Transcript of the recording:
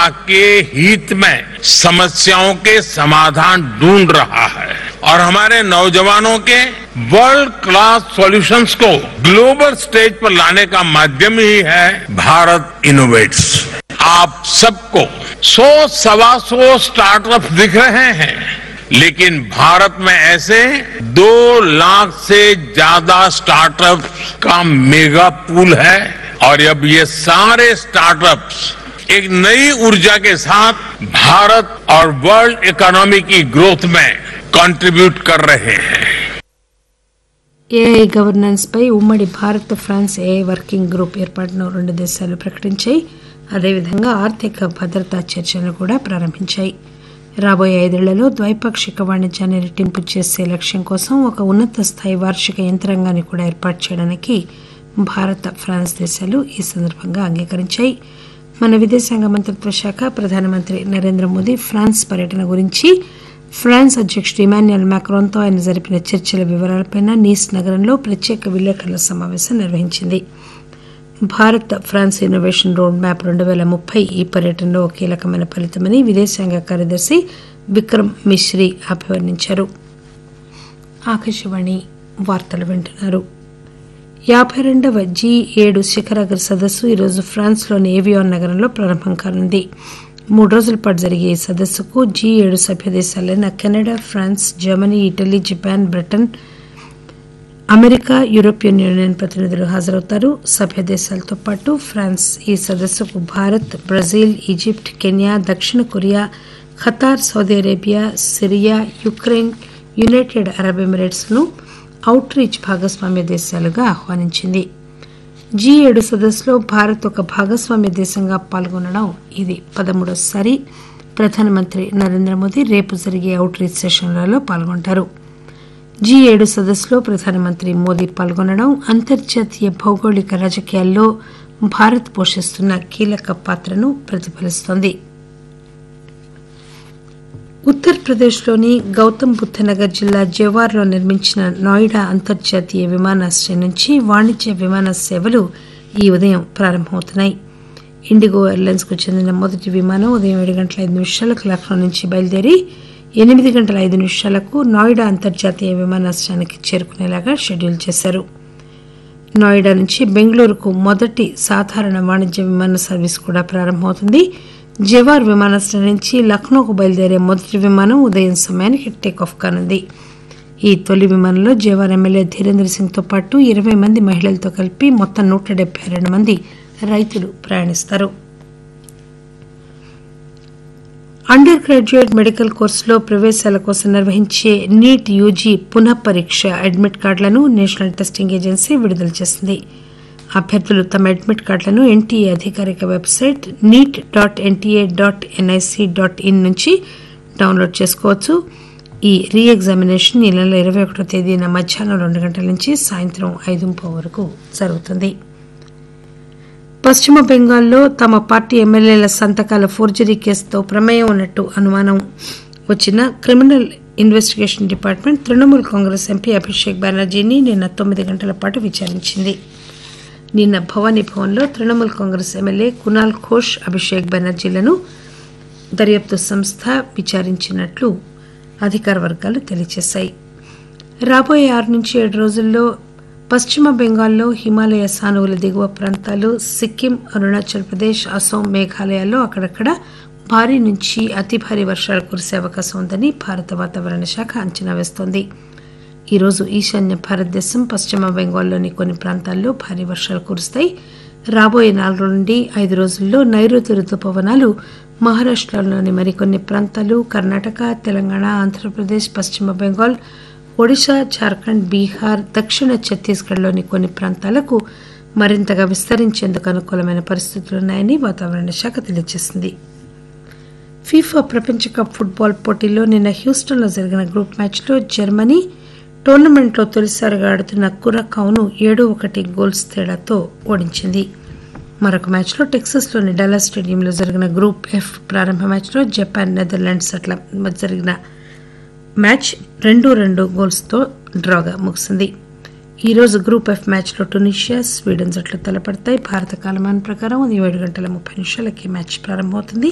के हित में समस्याओं के समाधान ढूंढ रहा है और हमारे नौजवानों के वर्ल्ड क्लास सॉल्यूशंस को ग्लोबल स्टेज पर लाने का माध्यम ही है भारत इनोवेट्स आप सबको सौ सवा सौ स्टार्टअप दिख रहे हैं लेकिन भारत में ऐसे दो लाख से ज्यादा स्टार्टअप्स का मेगा पूल है और अब ये सारे स्टार्टअप्स एक नई ऊर्जा के साथ भारत और वर्ल्ड इकोनॉमी की ग्रोथ में कंट्रीब्यूट कर रहे हैं ఏఐ గవర్నెన్స్ పై ఉమ్మడి Bharat France AI working group ఏర్పాటును రెండు దేశాలు ప్రకటించాయి అదేవిధంగా ఆర్థిక భద్రతా చర్చలను కూడా ప్రారంభించాయి రాబోయే ఐదేళ్లలో ద్వైపాక్షిక వాణిజ్యాన్ని రెట్టింపు చేసే లక్ష్యం కోసం ఒక ఉన్నత స్థాయి వార్షిక యంత్రాంగాన్ని కూడా ఏర్పాటు చేయడానికి భారత ఫ్రాన్స్ దేశాలు ఈ సందర్భంగా అంగీకరించాయి మన విదేశాంగ మంత్రిత్వ శాఖ ప్రధానమంత్రి నరేంద్ర మోదీ ఫ్రాన్స్ పర్యటన గురించి ఫ్రాన్స్ అధ్యక్షుడు ఇమాన్యుయల్ మ్యాక్రోన్తో ఆయన జరిపిన చర్చల వివరాలపై నీస్ నగరంలో ప్రత్యేక విలేకరుల సమావేశం నిర్వహించింది Bharat France innovation road map రెండు పేల ముప్పై ఈ పర్యటనలో ఒక కీలకమైన ఫలితమని విదేశాంగ కార్యదర్శి విక్రమ్ మిశ్రీ అభివర్ణించారు ఆకాశవాణి వార్తలు వింటున్నారు యాభై రెండవ జీ ఏడు శిఖరాగ్ర సదస్సు ఈరోజు ఫ్రాన్స్లోని ఏవియాన్ నగరంలో ప్రారంభం కానుంది మూడు రోజుల పాటు జరిగే ఈ సదస్సుకు జీ ఏడు సభ్య దేశాలైన Canada France Germany Italy Japan Britain America European Union ప్రతినిధులు హాజరవుతారు సభ్య దేశాలతో పాటు ఫ్రాన్స్ ఈ సదస్సుకు భారత్ బ్రెజిల్ ఈజిప్ట్ కెన్యా దక్షిణ Korea Qatar Saudi Arabia Syria Ukraine United Arab Emirates ను అవుట్ రీచ్ భాగస్వామ్య దేశాలుగా ఆహ్వానించింది జీ ఏడు సదస్సులో భారత్ ఒక భాగస్వామ్య దేశంగా పాల్గొనడం ఇది పదమూడోసారి ప్రధానమంత్రి నరేంద్ర మోదీ రేపు జరిగే అవుట్ రీచ్ సెషన్లలో పాల్గొంటారు జీ ఏడు సదస్సులో ప్రధానమంత్రి మోదీ పాల్గొనడం అంతర్జాతీయ భౌగోళిక రాజకీయాల్లో భారత్ పోషిస్తున్న కీలక పాత్రను ప్రతిఫలిస్తోంది ఉత్తరప్రదేశ్లోని గౌతమ్ బుద్దనగర్ జిల్లా జవార్లో నిర్మించిన నోయిడా అంతర్జాతీయ విమానాశ్రయం నుంచి వాణిజ్య విమాన సేవలు ఈ ఉదయం ప్రారంభమవుతున్నాయి ఇండిగో ఎయిర్లైన్స్ కు చెందిన మొదటి విమానం ఉదయం ఏడు గంటల ఐదు నిమిషాలకు లక్నో నుంచి బయలుదేరి ఎనిమిది గంటల ఐదు నిమిషాలకు నోయిడా అంతర్జాతీయ విమానాశ్రయానికి చేరుకునేలాగా షెడ్యూల్ చేశారు నోయిడా నుంచి బెంగళూరుకు మొదటి సాధారణ వాణిజ్య విమాన సర్వీస్ కూడా ప్రారంభమవుతుంది జవార్ విమానాశ్రయం నుంచి లక్నోకు బయలుదేరే మొదటి విమానం ఉదయం సమయానికి టేకాఫ్ కానుంది ఈ తొలి విమానంలో జవార్ ఎమ్మెల్యే ధీరేంద్ర సింగ్ తో పాటు ఇరవై మంది మహిళలతో కలిపి మొత్తం నూట డెబ్బై రెండు మంది రైతులు ప్రయాణిస్తారు అండర్ గ్రాడ్యుయేట్ మెడికల్ కోర్సులో ప్రవేశాల కోసం నిర్వహించే నీట్ యూజీ పునః పరీక్ష అడ్మిట్ కార్డులను నేషనల్ టెస్టింగ్ ఏజెన్సీ విడుదల చేసింది అభ్యర్థులు తమ అడ్మిట్ కార్డులను ఎన్టీఏ అధికారిక website NEET dot NTA dot NIC dot in నుంచి డౌన్లోడ్ చేసుకోవచ్చు ఈ రీ ఎగ్జామినేషన్ ఈ నెల ఇరవై ఒకటో తేదీన మధ్యాహ్నం రెండు గంటల నుంచి సాయంత్రం ఐదు వరకు జరుగుతుంది పశ్చిమ బెంగాల్లో తమ పార్టీ ఎమ్మెల్యేల సంతకాల ఫోర్జరీ కేసుతో ప్రమేయం ఉన్నట్టు అనుమానం వచ్చిన criminal investigation department Trinamool Congress MP Abhishek బెనర్జీని నిన్న తొమ్మిది గంటల పాటు విచారించింది నిన్న భవానీ భవన్లో తృణమూల్ కాంగ్రెస్ ఎమ్మెల్యే కునాల్ ఘోష్ అభిషేక్ బెనర్జీలను దర్యాప్తు సంస్థ విచారించినట్లు అధికార వర్గాలు తెలియజేశాయి రాబోయే ఆరు నుంచి ఏడు రోజుల్లో పశ్చిమ బెంగాల్లో హిమాలయ సానువుల దిగువ ప్రాంతాలు సిక్కిం అరుణాచల్ ప్రదేశ్ అసోం మేఘాలయాల్లో అక్కడక్కడ భారీ నుంచి అతి భారీ వర్షాలు కురిసే అవకాశం ఉందని భారత వాతావరణ శాఖ అంచనా వేస్తోంది ఈరోజు ఈశాన్య భారతదేశం పశ్చిమ బెంగాల్లోని కొన్ని ప్రాంతాల్లో భారీ వర్షాలు కురుస్తాయి రాబోయే నాలుగు నుండి ఐదు రోజుల్లో నైరుతి రుతుపవనాలు మహారాష్టలోని మరికొన్ని ప్రాంతాలు కర్ణాటక తెలంగాణ ఆంధ్రప్రదేశ్ పశ్చిమ బెంగాల్ ఒడిశా జార్ఖండ్ బీహార్ దక్షిణ ఛత్తీస్గఢ్లోని కొన్ని ప్రాంతాలకు మరింతగా విస్తరించేందుకు అనుకూలమైన పరిస్థితులున్నాయని వాతావరణ శాఖ తెలియజేసింది ఫీఫా ప్రపంచ కప్ ఫుట్బాల్ పోటీల్లో నిన్న హ్యూస్టన్లో జరిగిన గ్రూప్ మ్యాచ్లో జర్మనీ టోర్నమెంట్లో తొలిసారిగా ఆడుతున్న కురకావును ఏడు ఒకటి గోల్స్ తేడాతో ఓడించింది మరొక మ్యాచ్లో టెక్సస్లోని డల్లా స్టేడియంలో జరిగిన గ్రూప్ ఎఫ్ ప్రారంభ మ్యాచ్లో జపాన్ నెదర్లాండ్స్ అట్ల జరిగిన మ్యాచ్ రెండు రెండు గోల్స్తో డ్రాగా ముగిసింది ఈ రోజు గ్రూప్ ఎఫ్ మ్యాచ్లో టునీషియా స్వీడన్ జట్లు తలపడతాయి భారత కాలమానం ప్రకారం ఉదయం ఏడు గంటల ముప్పై నిమిషాలకి మ్యాచ్ ప్రారంభమవుతుంది